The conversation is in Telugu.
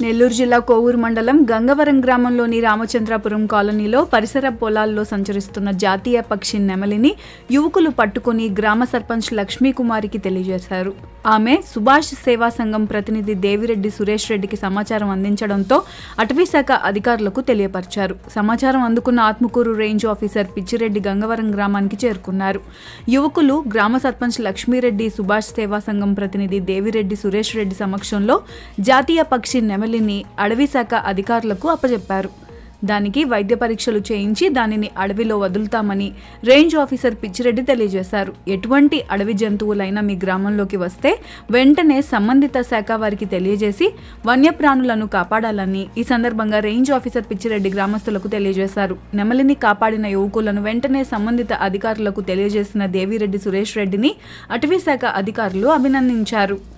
నెల్లూరు జిల్లా కోవూరు మండలం గంగవరం గ్రామంలోని రామచంద్రాపురం కాలనీలో పరిసర పొలాల్లో సంచరిస్తున్న జాతీయ పక్షి నెమలిని యువకులు పట్టుకుని గ్రామ సర్పంచ్ లక్ష్మీకుమారికి తెలియజేశారు ఆమె సుభాష్ సేవా సంఘం ప్రతినిధి దేవిరెడ్డి సురేష్ రెడ్డికి సమాచారం అందించడంతో అటవీశాఖ అధికారులకు తెలియపరిచారు సమాచారం అందుకున్న ఆత్మకూరు రేంజ్ ఆఫీసర్ పిచ్చిరెడ్డి గంగవరం గ్రామానికి చేరుకున్నారు యువకులు గ్రామ సర్పంచ్ లక్ష్మీరెడ్డి సుభాష్ సేవా సంఘం ప్రతినిధి దేవిరెడ్డి సురేష్ రెడ్డి సమక్షంలో జాతీయ పక్షి నెమలిని అడవి శాఖ అధికారులకు అప్పజెప్పారు దానికి వైద్య పరీక్షలు చేయించి దానిని అడవిలో వదులుతామని రేంజ్ ఆఫీసర్ పిచ్చిరెడ్డి తెలియజేశారు ఎటువంటి అడవి జంతువులైనా మీ గ్రామంలోకి వస్తే వెంటనే సంబంధిత శాఖ వారికి తెలియజేసి వన్యప్రాణులను కాపాడాలని ఈ సందర్భంగా రేంజ్ ఆఫీసర్ పిచ్చిరెడ్డి గ్రామస్తులకు తెలియజేశారు నెమలిని కాపాడిన యువకులను వెంటనే సంబంధిత అధికారులకు తెలియజేసిన దేవిరెడ్డి సురేష్ రెడ్డిని అటవీ శాఖ అధికారులు అభినందించారు